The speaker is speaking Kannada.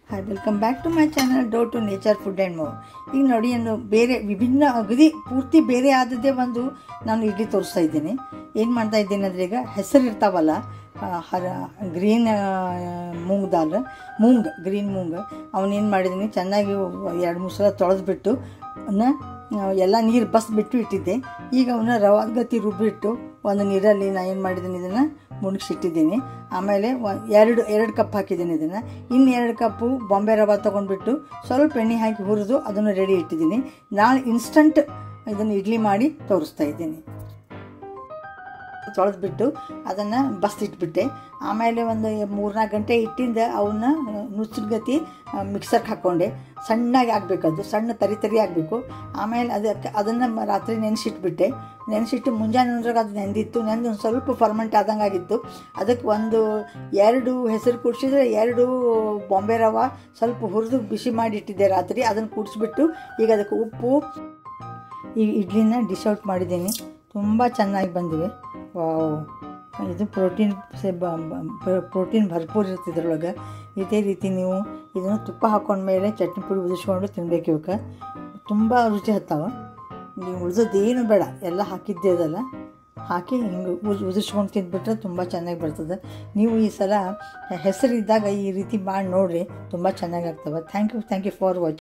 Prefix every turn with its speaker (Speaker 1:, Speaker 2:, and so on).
Speaker 1: hi welcome back to my channel dough to nature food and more ಈಗ ನೋಡಿ ಏನು ಬೇರೆ ವಿಭಿನ್ನ ಅಗದಿ ಪೂರ್ತಿ ಬೇರೆ ಆದದ್ದೇ ಒಂದು ನಾನು ಇಡ್ಲಿ ತೋರಿಸ್ತಾ ಇದ್ದೀನಿ ಏನು ಮಾಡ್ತಾ ಇದ್ದೀನಿ ಅಂದರೆ ಈಗ ಹೆಸರು ಇರ್ತಾವಲ್ಲ ಆ, ಹರ ಗ್ರೀನ್ ಮೂಂಗ್ ದಾಲ್ ಮೂಂಗ್ ಗ್ರೀನ್ ಮೂಂಗ್ ಅವನೇನು ಮಾಡಿದ್ದೀನಿ ಚೆನ್ನಾಗಿ ಎರಡು ಮೂರು ಸಲ ತೊಳೆದ್ಬಿಟ್ಟು ಅವನ್ನ ಎಲ್ಲ ನೀರು ಬಸ್ ಬಿಟ್ಟು ಇಟ್ಟಿದ್ದೆ ಈಗ ಅವನ್ನ ರವಾಗತಿ ರುಬ್ಬಿಟ್ಟು ಒಂದು ನೀರಲ್ಲಿ ನಾನು ಏನು ಮಾಡಿದ್ದೀನಿ ಇದನ್ನು ಮುಣಗಿಸಿಟ್ಟಿದ್ದೀನಿ ಆಮೇಲೆ ಒ- ಎರಡು ಎರಡು ಕಪ್ ಹಾಕಿದ್ದೀನಿ ಇದನ್ನು ಇನ್ನು ಎರಡು ಕಪ್ಪು ಬಾಂಬೆ ರವೆ ತೊಗೊಂಡ್ಬಿಟ್ಟು ಸ್ವಲ್ಪ ಎಣ್ಣೆ ಹಾಕಿ ಹುರಿದು ಅದನ್ನು ರೆಡಿ ಇಟ್ಟಿದ್ದೀನಿ ನಾಳೆ ಇನ್ಸ್ಟಂಟ್ ಇದನ್ನು ಇಡ್ಲಿ ಮಾಡಿ ತೋರಿಸ್ತಾ ಇದ್ದೀನಿ ತೊಳೆದ್ಬಿಟ್ಟು ಅದನ್ನು ಬಸ್ತಿಟ್ಬಿಟ್ಟೆ ಆಮೇಲೆ ಒಂದು ಮೂರ್ನಾಲ್ಕು ಗಂಟೆ ಇಟ್ಟಿಂದ ಅವನ್ನ ನುಚ್ಚಗತಿ ಮಿಕ್ಸರ್ಗೆ ಹಾಕ್ಕೊಂಡೆ ಸಣ್ಣಗೆ ಆಗಬೇಕದು ಸಣ್ಣ ತರಿ ತರಿ ಆಗಬೇಕು ಆಮೇಲೆ ಅದಕ್ಕೆ ಅದನ್ನು ರಾತ್ರಿ ನೆನೆಸಿಟ್ಬಿಟ್ಟೆ ನೆನೆಸಿಟ್ಟು ಮುಂಜಾನೆ ನೋಡ್ರಾಗ ಅದು ನೆಂದಿತ್ತು ನೆಂದು ಒಂದು ಸ್ವಲ್ಪ ಫರ್ಮೆಂಟ್ ಆದಂಗೆ ಆಗಿತ್ತು ಅದಕ್ಕೆ ಒಂದು ಎರಡು ಹೆಸರು ಕುಡಿಸಿದ್ರೆ ಎರಡು ಬಾಂಬೆ ರವೆ ಸ್ವಲ್ಪ ಹುರಿದು ಬಿಸಿ ಮಾಡಿ ಇಟ್ಟಿದ್ದೆ ರಾತ್ರಿ ಅದನ್ನು ಕುಡಿಸ್ಬಿಟ್ಟು ಈಗ ಅದಕ್ಕೆ ಉಪ್ಪು ಈ ಇಡ್ಲಿನ ಡಿಶ್ ಔಟ್ ಮಾಡಿದ್ದೀನಿ ತುಂಬ ಚೆನ್ನಾಗಿ ಬಂದಿವೆ ವಾವ್ ಇದು ಪ್ರೋಟೀನ್ ಪ್ರೋಟೀನ್ ಭರ್ಪೂರ್ ಇರುತ್ತೆ ಇದ್ರೊಳಗೆ ಇದೇ ರೀತಿ ನೀವು ಇದನ್ನು ತುಪ್ಪ ಹಾಕೊಂಡ್ಮೇಲೆ ಚಟ್ನಿ ಪುಡಿ ಉದಿಸ್ಕೊಂಡು ತಿನ್ಬೇಕು ಇವಕ್ಕೆ ತುಂಬ ರುಚಿ ಹತ್ತಾವ ನೀವು ಉಳಿದೋದೇನು ಬೇಡ ಎಲ್ಲ ಹಾಕಿದ್ದೆ ಅದಲ್ಲ ಹಾಕಿ ಹಿಂಗೆ ಉದ್ ಉದಿಸ್ಕೊಂಡು ತಿಂದ್ಬಿಟ್ರೆ ತುಂಬ ಚೆನ್ನಾಗಿ ಬರ್ತದೆ ನೀವು ಈ ಸಲ ಹೆಸರಿದ್ದಾಗ ಈ ರೀತಿ ಮಾಡಿ ನೋಡಿರಿ ತುಂಬ ಚೆನ್ನಾಗಿ ಆಗ್ತವೆ thank you thank you for watching